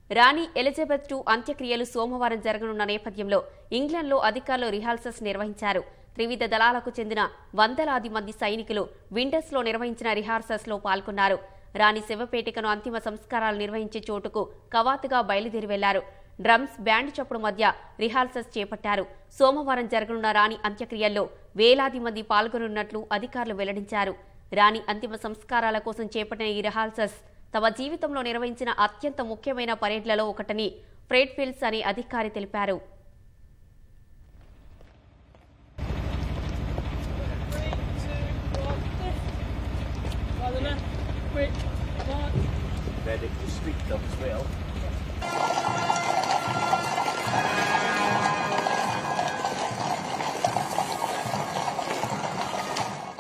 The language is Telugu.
రాణి ఎలిజబెత్ టు అంత్యక్రియలు సోమవారం జరగనున్న నేపథ్యంలో ఇంగ్లండ్లో అధికారులు రిహార్సల్స్ నిర్వహించారు త్రివిధ దళాలకు చెందిన వందలాది మంది సైనికులు విండర్స్లో నిర్వహించిన రిహార్సల్స్లో పాల్గొన్నారు రాణి శివపేటికను అంతిమ సంస్కారాలు నిర్వహించే చోటుకు కవాతుగా బయలుదేరి వెళ్లారు డ్రమ్స్ బ్యాండ్ చప్పుడు మధ్య రిహార్సల్స్ చేపట్టారు సోమవారం జరగనున్న రాణి అంత్యక్రియల్లో వేలాది మంది పాల్గొనున్నట్లు అధికారులు వెల్లడించారు రాణి అంతిమ సంస్కారాల కోసం చేపట్టిన ఈ రిహార్సల్స్ తమ జీవితంలో నిర్వహించిన అత్యంత ముఖ్యమైన పరేడ్లలో ఒకటని ఫ్రెడ్ ఫీల్డ్స్ అనే అధికారి తెలిపారు Medic was streaked up as well.